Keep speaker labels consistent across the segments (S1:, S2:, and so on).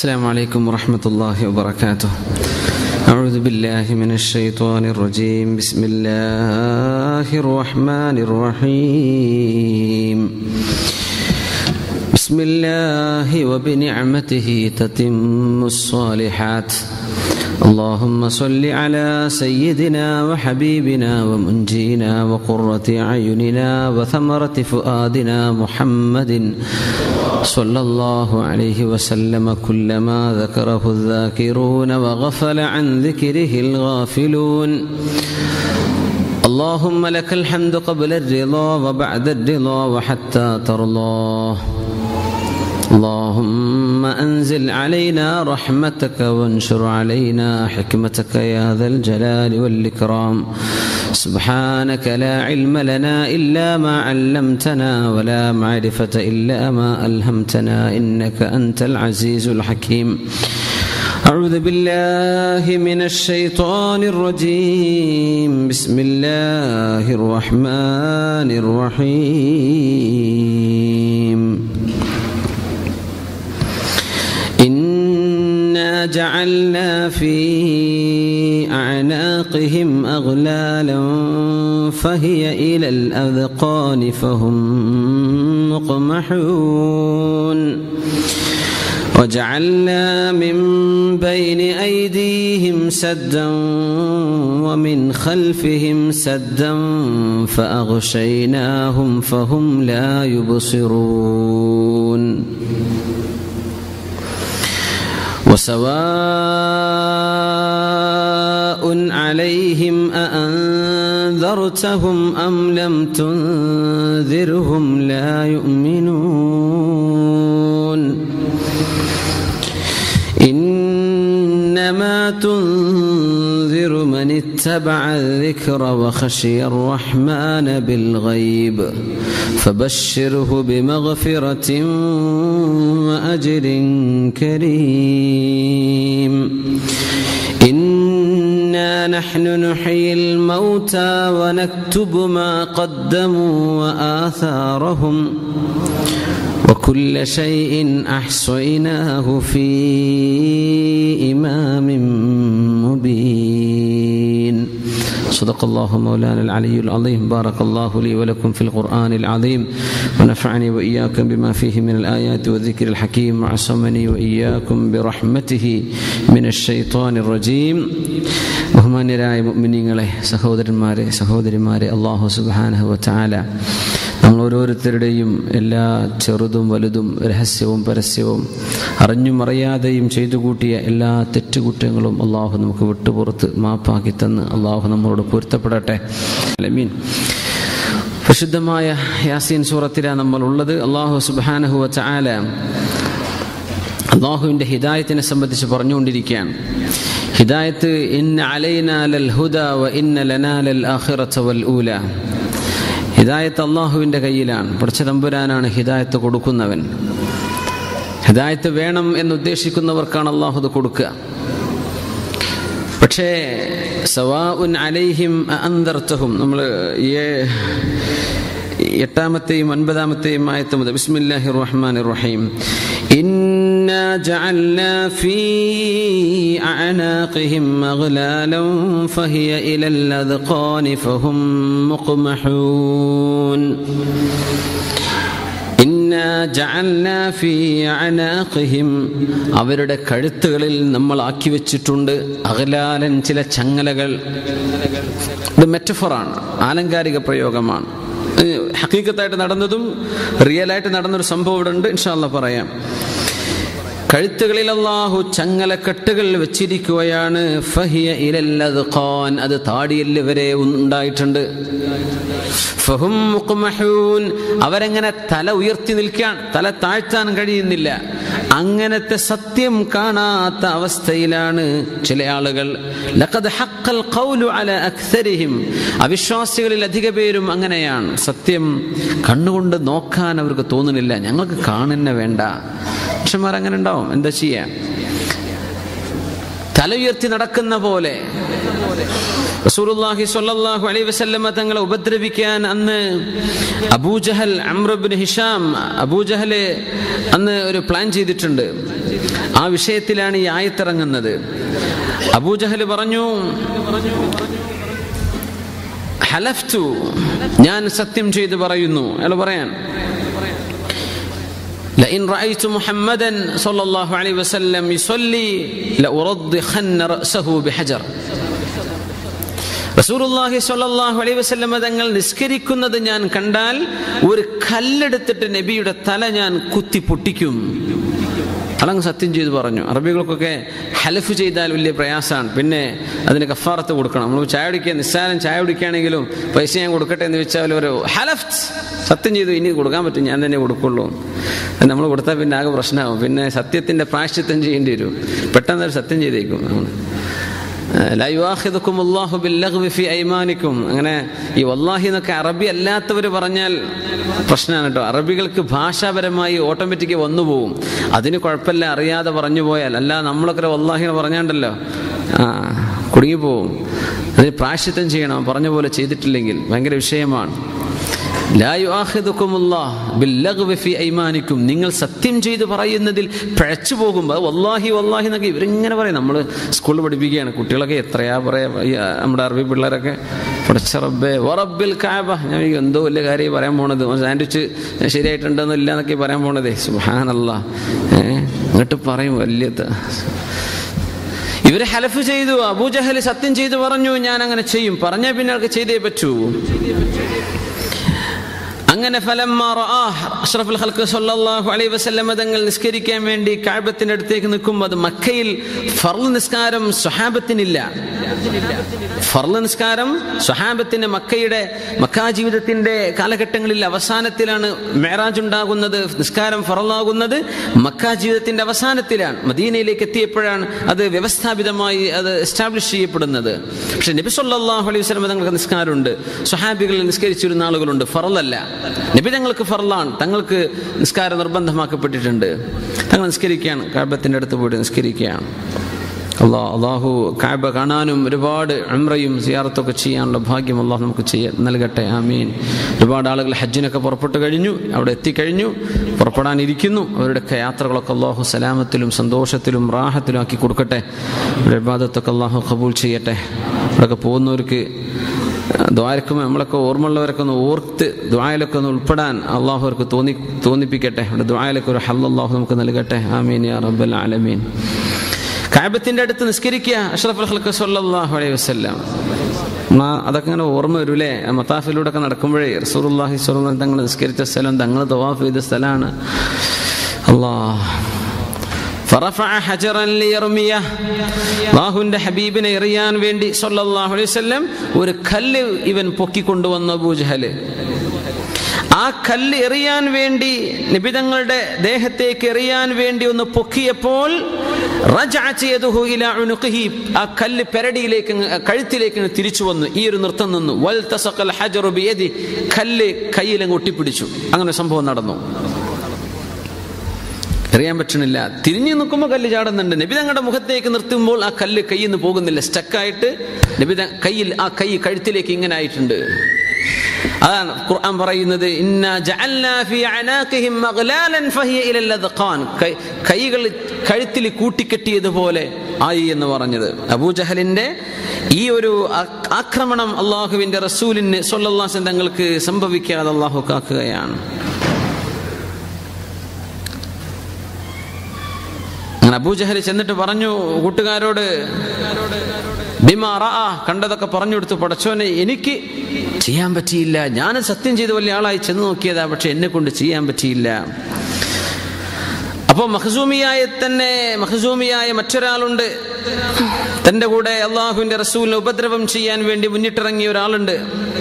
S1: السلام عليكم ورحمة الله وبركاته أعوذ بالله من الشيطان الرجيم بسم الله الرحمن الرحيم بسم الله وبنعمته تتم الصالحات اللهم صل على سيدنا وحبيبنا ومنجينا وقرة أعيننا وثمرة فؤادنا محمد صلى الله عليه وسلم كلما ذكره الذاكرون وغفل عن ذكره الغافلون اللهم لك الحمد قبل الرضا وبعد الرضا وحتى ترضاه اللهم انزل علينا رحمتك وانشر علينا حكمتك يا ذا الجلال والاكرام سبحانك لا علم لنا الا ما علمتنا ولا معرفه الا ما الهمتنا انك انت العزيز الحكيم أعوذ بالله من الشيطان الرجيم بسم الله الرحمن الرحيم إنا جعلنا في أعناقهم أغلالا فهي إلى الأذقان فهم مقمحون وجعلنا من بين أيديهم سدا ومن خلفهم سدا فأغشيناهم فهم لا يبصرون وسواء عليهم أأنذرتهم أم لم تنذرهم لا يؤمنون إنما تنذر من اتبع الذكر وخشي الرحمن بالغيب فبشره بمغفرة وأجر كريم إنا نحن نحيي الموتى ونكتب ما قدموا وآثارهم وكل شيء احصيناه في امام مبين صدق الله مولانا العلي العظيم بارك الله لي ولكم في القران العظيم ونفعني واياكم بما فيه من الايات والذكر الحكيم وعصمني واياكم برحمته من الشيطان الرجيم ബഹുമാന്യരായ മുഅ്മിനീങ്ങളെ സഹോദരന്മാരെ സഹോദരിമാരെ അള്ളാഹു സുബ്ഹാനഹു വതആല നമ്മൾ ഓരോരുത്തരുടെയും എല്ലാ ചെറുതും വലുതും രഹസ്യവും പരസ്യവും അറിഞ്ഞും അറിയാതെയും ചെയ്തു കൂട്ടിയ എല്ലാ തെറ്റുകുറ്റങ്ങളും അള്ളാഹു നമുക്ക് വിട്ടുപുറത്ത് മാപ്പാക്കി തന്ന് അള്ളാഹു നമ്മളോട് പൊരുത്തപ്പെടട്ടെ അലമീൻ പ്രസിദ്ധമായ യാസീൻ സൂറത്തിലാണ് നമ്മൾ ഉള്ളത് അള്ളാഹു സുബാനഹു ചാല അള്ളാഹുവിൻ്റെ ഹിദായത്തിനെ സംബന്ധിച്ച് പറഞ്ഞുകൊണ്ടിരിക്കുകയാണ് ഹിദായത്ത് ഇന്ന അലൈനാലൽ ഹുദ വ ഇന്ന ലനാലൽ ആഖിറത വൽ ഊല ഹിദായത്ത് അള്ളാഹുവിൻ്റെ കയ്യിലാണ് പഠിച്ച തമ്പുരാനാണ് ഹിദായത്ത് കൊടുക്കുന്നവൻ ഹിദായത്ത് വേണം എന്നുദ്ദേശിക്കുന്നവർക്കാണ് അള്ളാഹു അത് കൊടുക്കുക പക്ഷേ സവാഉൻ അലൈഹിം അന്തർത്തഹും നമ്മൾ എട്ടാമത്തെയും ഒൻപതാമത്തെയും ആയത്ത് മുതൽ ബിസ്മില്ലാഹി റഹ്മാൻ റഹീം إنا جعلنا في أعناقهم أغلالا فهي إلى الأذقان فهم مقمحون അവരുടെ കഴുത്തുകളിൽ നമ്മൾ ആക്കി വെച്ചിട്ടുണ്ട് അകലാലൻ ചില ചങ്ങലകൾ ഇത് മെറ്റഫറാണ് ആലങ്കാരിക പ്രയോഗമാണ് ഹക്കീക്കത്തായിട്ട് നടന്നതും റിയലായിട്ട് നടന്നൊരു സംഭവം ഇവിടെ ഉണ്ട് ഇൻഷാല്ല പറയാം കഴുത്തുകളിൽ അള്ളാഹു ചങ്ങലക്കെട്ടുകൾ വെച്ചിരിക്കുകയാണ് ഫഹിയ ഇലല്ലത് ഖാൻ അത് താടിയല് വരെ ഉണ്ടായിട്ടുണ്ട് ഫഹും മുഖ്മഹൂൻ അവരെങ്ങനെ തല ഉയർത്തി നിൽക്കാൻ തല താഴ്ത്താൻ കഴിയുന്നില്ല അങ്ങനത്തെ സത്യം കാണാത്ത അവസ്ഥയിലാണ് ചില ആളുകൾ ലഖദ് ഹഖൽ ഖൗലു അല അക്സരിഹിം അവിശ്വാസികളിൽ അധിക പേരും അങ്ങനെയാണ് സത്യം കണ്ണുകൊണ്ട് നോക്കാൻ അവർക്ക് തോന്നുന്നില്ല ഞങ്ങൾക്ക് കാണുന്ന വേണ്ട മനുഷ്യന്മാർ അങ്ങനെ ഉണ്ടാവും എന്താ ചെയ്യാ തല ഉയർത്തി നടക്കുന്ന പോലെ റസൂലുള്ളാഹി സ്വല്ലല്ലാഹു അലൈഹി വസല്ലമ തങ്ങളെ ഉപദ്രവിക്കാൻ അന്ന് അബൂജഹൽ അമ്രബിൻ ഹിഷാം അബൂജഹല് അന്ന് അന്ന് ഒരു പ്ലാൻ ചെയ്തിട്ടുണ്ട് ആ വിഷയത്തിലാണ് ഈ ആയത്തിറങ്ങുന്നത് അബൂജഹൽ പറഞ്ഞു ഹലഫ്തു ഞാൻ സത്യം ചെയ്ത് പറയുന്നു അയാൾ പറയാൻ لئن رأيت محمدا صلى الله عليه وسلم يصلي لأرضخن رأسه بحجر റസൂറുല്ലാഹി സ്വല്ലല്ലാഹു അലൈഹി വസല്ലം തങ്ങൾ നിസ്കരിക്കുന്നത് ഞാൻ കണ്ടാൽ ഒരു കല്ലെടുത്തിട്ട് നബിയുടെ തല ഞാൻ കുത്തി പൊട്ടിക്കും അതങ്ങ് സത്യം ചെയ്ത് പറഞ്ഞു അറബികൾക്കൊക്കെ ഹലഫ് ചെയ്താൽ വലിയ പ്രയാസമാണ് പിന്നെ അതിന് കഫാറത്ത് കൊടുക്കണം നമ്മൾ ചായ കുടിക്കുക നിസ്സാരം ചായ കുടിക്കുകയാണെങ്കിലും പൈസ ഞാൻ കൊടുക്കട്ടെ എന്ന് വെച്ചാൽ ഒരു ഹലഫ് സത്യം ചെയ്തു ഇനി കൊടുക്കാൻ പറ്റും ഞാൻ തന്നെ കൊടുക്കുള്ളൂ നമ്മൾ കൊടുത്താൽ പിന്നെ ആകെ പ്രശ്നമാകും പിന്നെ സത്യത്തിന്റെ പ്രാശ്ചിത്വം ചെയ്യേണ്ടി വരും പെട്ടെന്ന് ഒരു സത്യം ചെയ്തേക്കും നമ്മൾ ഐമാനിക്കും അങ്ങനെ ഈ വല്ലാഹി എന്നൊക്കെ അറബി അല്ലാത്തവർ പറഞ്ഞാൽ പ്രശ്നമാണ് കേട്ടോ അറബികൾക്ക് ഭാഷാപരമായി ഓട്ടോമാറ്റിക് വന്നു പോവും അതിന് കുഴപ്പമില്ല അറിയാതെ പറഞ്ഞു പോയാൽ അല്ല നമ്മളൊക്കെ വല്ലാഹിനെ പറഞ്ഞാണ്ടല്ലോ ആ കുടുങ്ങിപ്പോവും അതിന് പ്രാശ്ചിത്വം ചെയ്യണം പറഞ്ഞ പോലെ ചെയ്തിട്ടില്ലെങ്കിൽ ഭയങ്കര വിഷയമാണ് നിങ്ങൾ സത്യം ചെയ്ത് പറയുന്നതിൽ പഴച്ചു പോകുമ്പോൾ വല്ലാഹി വല്ലാഹി എന്നൊക്കെ ഇവരിങ്ങനെ പറയും നമ്മൾ സ്കൂളിൽ പഠിപ്പിക്കുകയാണ് കുട്ടികളൊക്കെ എത്രയാ പറയാ നമ്മുടെ അറബി പിള്ളേരൊക്കെ പഠിച്ച റബ്ബേ വറബിൽ കാബ ഞാൻ എന്തോ വലിയ കാര്യം പറയാൻ പോണത് സാൻഡ്വിച്ച് ശരിയായിട്ടുണ്ടെന്നോ ഇല്ല എന്നൊക്കെ പറയാൻ പോണതേ സുഹാനല്ല ഏഹ് എന്നിട്ട് പറയും വലിയ ഇവര് ഹലഫ് ചെയ്തു അബൂജഹൽ സത്യം ചെയ്തു പറഞ്ഞു ഞാൻ അങ്ങനെ ചെയ്യും പറഞ്ഞ പിന്നെ അവർക്ക് ചെയ്തേ പറ്റൂ അങ്ങനെ അഷ്റഫുൽ ഖൽക്ക് സല്ലല്ലാഹു അലൈഹി വസല്ലമ തങ്ങൾ നിസ്കരിക്കാൻ വേണ്ടി കാഴ്ബത്തിന്റെ അടുത്തേക്ക് നിൽക്കുമ്പോൾ അത് മക്കയിൽ ഫർള് നിസ്കാരം സ്വഹാബത്തിനില്ല ഫർള് നിസ്കാരം സ്വഹാബത്തിന് മക്കയുടെ മക്കാ ജീവിതത്തിന്റെ കാലഘട്ടങ്ങളിൽ അവസാനത്തിലാണ് മേറാജ് ഉണ്ടാകുന്നത് നിസ്കാരം ഫറലാകുന്നത് മക്കാ ജീവിതത്തിന്റെ അവസാനത്തിലാണ് മദീനയിലേക്ക് എത്തിയപ്പോഴാണ് അത് വ്യവസ്ഥാപിതമായി അത് എസ്റ്റാബ്ലിഷ് ചെയ്യപ്പെടുന്നത് പക്ഷെ നബി സല്ലല്ലാഹു അലൈഹി വസല്ലമ തങ്ങൾക്ക് നിസ്കാരമുണ്ട് സ്വഹാബികളിൽ നിസ്കരിച്ചിരുന്ന ആളുകളുണ്ട് ഫറലല്ല നബി തങ്ങൾക്ക് ഫറലാണ് തങ്ങൾക്ക് നിസ്കാരം നിർബന്ധമാക്കപ്പെട്ടിട്ടുണ്ട് തങ്ങൾ നിസ്കരിക്കുകയാണ് കാബത്തിന്റെ അടുത്ത് പോയിട്ട് നിസ്കരിക്കുകയാണ് അള്ളാ അള്ളാഹു കാബ കാണാനും ഒരുപാട് അമ്രയും സിയാറത്തൊക്കെ ചെയ്യാനുള്ള ഭാഗ്യം അള്ളാഹു നമുക്ക് ചെയ്യ നൽകട്ടെ ആമീൻ ഒരുപാട് ആളുകൾ ഹജ്ജിനൊക്കെ പുറപ്പെട്ടു കഴിഞ്ഞു അവിടെ എത്തിക്കഴിഞ്ഞു പുറപ്പെടാനിരിക്കുന്നു അവരുടെയൊക്കെ യാത്രകളൊക്കെ അള്ളാഹു സലാമത്തിലും സന്തോഷത്തിലും റാഹത്തിലും ആക്കി കൊടുക്കട്ടെ അവരുടെ വിവാദത്തൊക്കെ അള്ളാഹു കബൂൽ ചെയ്യട്ടെ അവിടെയൊക്കെ പോകുന്നവർക്ക് ദ്വാരക്കും നമ്മളൊക്കെ ഓർമ്മയുള്ളവരൊക്കെ ഒന്ന് ഓർത്ത് ദ്വായലൊക്കെ ഒന്ന് ഉൾപ്പെടാൻ അള്ളാഹു അവർക്ക് തോന്നി തോന്നിപ്പിക്കട്ടെ അവിടെ ദ്വായലൊക്കെ ഒരു ഹൽ അള്ളാഹു നമുക്ക് നൽകട്ടെ ആമീൻ യാ റബ്ബൽ ആലമീൻ കാബത്തിന്റെ അടുത്ത് നിസ്കരിക്കുക അഷ്റഫ് ഖൽക്ക് സല്ലല്ലാഹു അലൈഹി വസല്ലം അതൊക്കെ ഇങ്ങനെ ഓർമ്മ വരൂലേ മത്താഫിലൂടെ ഒക്കെ നടക്കുമ്പോഴേ റസൂലുള്ളാഹി സ്വല്ലല്ലാഹു തങ്ങൾ നിസ്കരിച്ച സ്ഥലം തങ്ങൾ തവാഫ് ചെയ്ത സ്ഥലമാണ് അള്ളാഹ് ബാഹുവിന്റെ ഹബീബിനെ എറിയാൻ വേണ്ടി സല്ലല്ലാഹു അലൈഹി വസല്ലം ഒരു കല്ല് ഇവൻ പൊക്കിക്കൊണ്ടുവന്നു അബൂജഹല് ആ കല്ല് എറിയാൻ വേണ്ടി നിബിതങ്ങളുടെ ദേഹത്തേക്ക് എറിയാൻ വേണ്ടി ഒന്ന് പൊക്കിയപ്പോൾ ആ കല്ല് പെരടിയിലേക്ക് കഴുത്തിലേക്ക് തിരിച്ചു വന്നു ഈ ഒരു നൃത്തം നിന്നു വൽ തസഖൽ ഹജറു ബിയദി കല്ല് കയ്യിലങ്ങ് ഒട്ടിപ്പിടിച്ചു അങ്ങനെ സംഭവം നടന്നു എറിയാൻ പറ്റണില്ല തിരിഞ്ഞു നിൽക്കുമ്പോൾ കല്ല് ചാടുന്നുണ്ട് നബി തങ്ങളുടെ മുഖത്തേക്ക് നിർത്തുമ്പോൾ ആ കല്ല് കയ്യിൽ നിന്ന് പോകുന്നില്ല സ്റ്റക്കായിട്ട് നബി കയ്യിൽ ആ കൈ കഴുത്തിലേക്ക് ഇങ്ങനെ ആയിട്ടുണ്ട് അതാണ് ഖുർആൻ പറയുന്നത് ഇന്ന ജഅൽനാ ഫീ അനാഖിഹിം മഗ്ലാലൻ ഫഹിയ ഇലൽ അദ്ഖാൻ കൈകൾ കഴുത്തിൽ കൂട്ടിക്കെട്ടിയതുപോലെ ആയി എന്ന് പറഞ്ഞത് അബൂജഹലിന്റെ ഈ ഒരു ആക്രമണം അള്ളാഹുവിന്റെ റസൂലിന് സൊല്ലാസം തങ്ങൾക്ക് സംഭവിക്കാതെ അള്ളാഹു കാക്കുകയാണ് അങ്ങനെ അബൂജഹൽ ചെന്നിട്ട് പറഞ്ഞു കൂട്ടുകാരോട് കണ്ടതൊക്കെ പറഞ്ഞു കൊടുത്തു പടച്ചോനെ എനിക്ക് ചെയ്യാൻ പറ്റിയില്ല ഞാൻ സത്യം ചെയ്ത് വലിയ ആളായി ചെന്ന് നോക്കിയതാ പക്ഷെ എന്നെ കൊണ്ട് ചെയ്യാൻ പറ്റിയില്ല അപ്പോൾ മഹസൂമിയായ തന്നെ മഹസൂമിയായ മറ്റൊരാളുണ്ട് തന്റെ കൂടെ അള്ളാഹുവിന്റെ റസൂലിനെ ഉപദ്രവം ചെയ്യാൻ വേണ്ടി മുന്നിട്ടിറങ്ങിയ ഒരാളുണ്ട്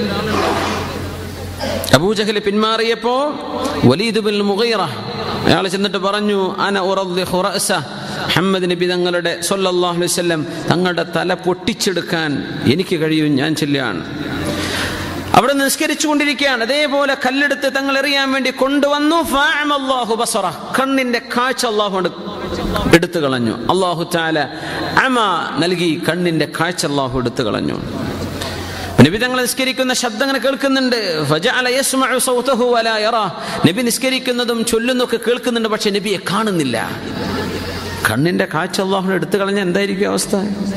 S1: അബൂജഹൽ പിന്മാറിയപ്പോ വലീദ് ബിൻ മുഗൈറ അയാൾ ചെന്നിട്ട് പറഞ്ഞു അന ഉറദ്ദിഖു റഅസ മുഹമ്മദ് നബി തങ്ങളുടെ സല്ലല്ലാഹു അലൈഹി വസല്ലം തങ്ങളുടെ തല പൊട്ടിച്ചെടുക്കാൻ എനിക്ക് കഴിയും ഞാൻ ചെല്ലുകയാണ് അവിടെ നിസ്കരിച്ചു കൊണ്ടിരിക്കുകയാണ് അതേപോലെ കല്ലെടുത്ത് തങ്ങൾ എറിയാൻ വേണ്ടി കൊണ്ടുവന്നു ഫഅമല്ലാഹു ബസറ കണ്ണിന്റെ കാഴ്ച അള്ളാഹു എടുത്തു കളഞ്ഞു അള്ളാഹു താല അമ നൽകി കണ്ണിന്റെ കാഴ്ച അള്ളാഹു എടുത്തു കളഞ്ഞു നബി തങ്ങൾ നിസ്കരിക്കുന്ന ശബ്ദം അങ്ങനെ കേൾക്കുന്നുണ്ട് ഫജഅല യസ്മഉ സൗതഹു വലാ യറാ നബി നിസ്കരിക്കുന്നതും ചൊല്ലുന്നൊക്കെ കേൾക്കുന്നുണ്ട് പക്ഷെ നബിയെ കാണുന്നില്ല കണ്ണിന്റെ കാഴ്ച അള്ളാഹുനെ എടുത്തു കളഞ്ഞ എന്തായിരിക്കും അവസ്ഥ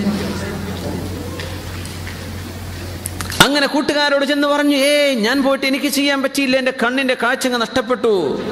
S1: അങ്ങനെ കൂട്ടുകാരോട് ചെന്ന് പറഞ്ഞു ഏ ഞാൻ പോയിട്ട് എനിക്ക് ചെയ്യാൻ പറ്റിയില്ല എന്റെ കണ്ണിന്റെ കാഴ്ച അങ്ങ് നഷ്ടപ്പെട്ടു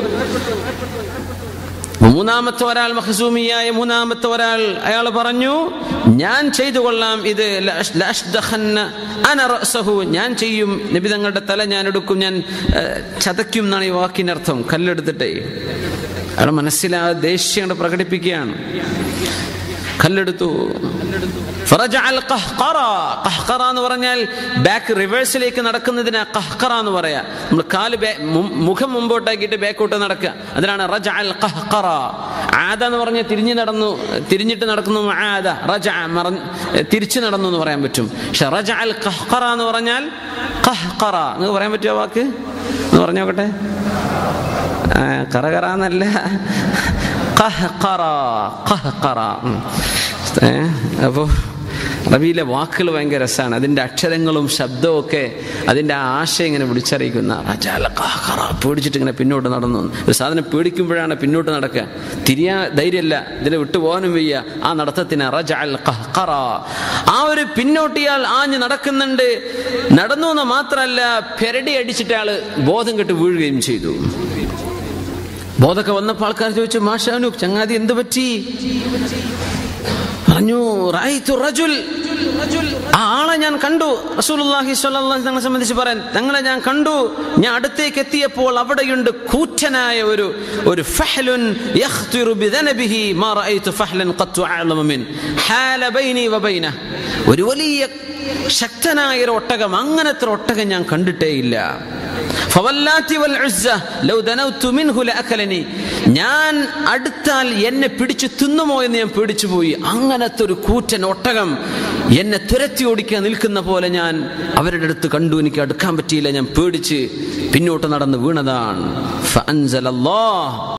S1: മൂന്നാമത്തെ ഒരാൾ മഹസൂമിയായ മൂന്നാമത്തെ ഒരാൾ അയാൾ പറഞ്ഞു ഞാൻ ചെയ്തു കൊള്ളാം ഇത് ലഅഷ്- ലഅഷ്ദഖന്ന അന റഅസഹു. ഞാൻ ചെയ്യും നബി തങ്ങളുടെ തല ഞാൻ എടുക്കും ഞാൻ ഏഹ്, ചതയ്ക്കും എന്നാണ് ഈ വാക്കിനർത്ഥം കല്ലെടുത്തിട്ടേ അയാൾ മനസ്സിലാ ദേഷ്യം അങ്ങട് പ്രകടിപ്പിക്കുകയാണ് കല്ലെടുത്തു ഫറജഅൽ ഖഹ്ഖറ. ഖഹ്ഖറ എന്ന് പറഞ്ഞാൽ ബാക്ക് റിവേഴ്സിലേക്ക് നടക്കുന്നതിന് ഖഹ്ഖറ എന്ന് പറയാ നമ്മൾ കാല് ബേ- മു- മുഖം മുമ്പോട്ടാക്കിയിട്ട് ബാക്കോട്ട് നടക്കുക അതിനാണ് റജഅൽ ഖഹ്ഖറ ആദ എന്ന് പറഞ്ഞാൽ തിരിഞ്ഞു നടന്നു തിരിഞ്ഞിട്ട് നടക്കുന്നു ആദ റജ മറഞ്ഞ് തിരിച്ചു നടന്നു എന്ന് പറയാൻ പറ്റും പക്ഷെ റജഅൽ ഖഹ്ഖറ എന്ന് പറഞ്ഞാൽ ഖഹ്ഖറ നിങ്ങൾക്ക് പറയാൻ പറ്റുമോ ആ വാക്ക് എന്ന് പറഞ്ഞു നോക്കട്ടെ ആ, കറകറ എന്നല്ല ഖഹ്ഖറ ഖഹ്ഖറ ഉം. ഏ, അപ്പോ അറബിയിലെ വാക്കുകൾ ഭയങ്കര രസമാണ് അതിന്റെ അക്ഷരങ്ങളും ശബ്ദവും ഒക്കെ അതിന്റെ ആ ആശയം ഇങ്ങനെ വിളിച്ചറിയിക്കുന്ന റജാല ഖഹ്ഖറ. പേടിച്ചിട്ട് ഇങ്ങനെ പിന്നോട്ട് നടന്നു ഒരു സാധനം പേടിക്കുമ്പോഴാണ് പിന്നോട്ട് നടക്കുക തിരിയാ ധൈര്യമല്ല ഇതിനെ വിട്ടുപോകാനും വയ്യ ആ നടത്തത്തിന് റജഅൽ ഖഹ്ഖറ. ആ ഒരു പിന്നോട്ടിയാൾ ആഞ്ഞ് നടക്കുന്നുണ്ട് നടന്നു എന്ന് മാത്രമല്ല പെരടി അടിച്ചിട്ട് ആള് ബോധം കെട്ട് വീഴുകയും ചെയ്തു ബോധമൊക്കെ വന്നപ്പോൾ ആൾക്കാർ ചോദിച്ചു മാഷാനു ചങ്ങാതി എന്ത് പറ്റി പറഞ്ഞു "റഅയ്തു റജുൽ ആ ആളെ ഞാൻ കണ്ടു റസൂലുള്ളാഹി സ്വല്ലല്ലാഹു അലൈഹി വസല്ലം സംബന്ധിച്ച് പറയാൻ തങ്ങളെ ഞാൻ കണ്ടു ഞാൻ അടുത്തേക്ക് എത്തിയപ്പോൾ അവിടെയുണ്ട് കൂറ്റനായ ഒരു ഒരു ഫഹ്ലുൻ യഖ്തിറു ബിദനബിഹി മാ റഅയ്തു ഫഹ്ലൻ ഖത്തു അഅലമ മിൻ ഹാല ബൈനി വബൈന ഒരു വലിയ ശക്തനായ ഒരു ഒട്ടകം അങ്ങനത്തെ ഒരു ഒട്ടകം ഞാൻ കണ്ടിട്ടേയില്ല ഫവല്ലാത്തി വൽ ഉസ്സ ലൗ ദനൗതു മിൻഹു ലഅകലനി ഞാൻ അടുത്താൽ എന്നെ പിടിച്ചു തിന്നുമോ എന്ന് ഞാൻ പേടിച്ചു പോയി അങ്ങനത്തെ ഒരു കൂറ്റൻ ഒട്ടകം എന്നെ തുരത്തി ഓടിക്കാൻ നിൽക്കുന്ന പോലെ ഞാൻ അവരുടെ അടുത്ത് കണ്ടു എനിക്ക് അടുക്കാൻ പറ്റിയില്ല ഞാൻ പേടിച്ച് പിന്നോട്ട് നടന്ന് വീണതാണ് ഫഅൻസലല്ലാഹ്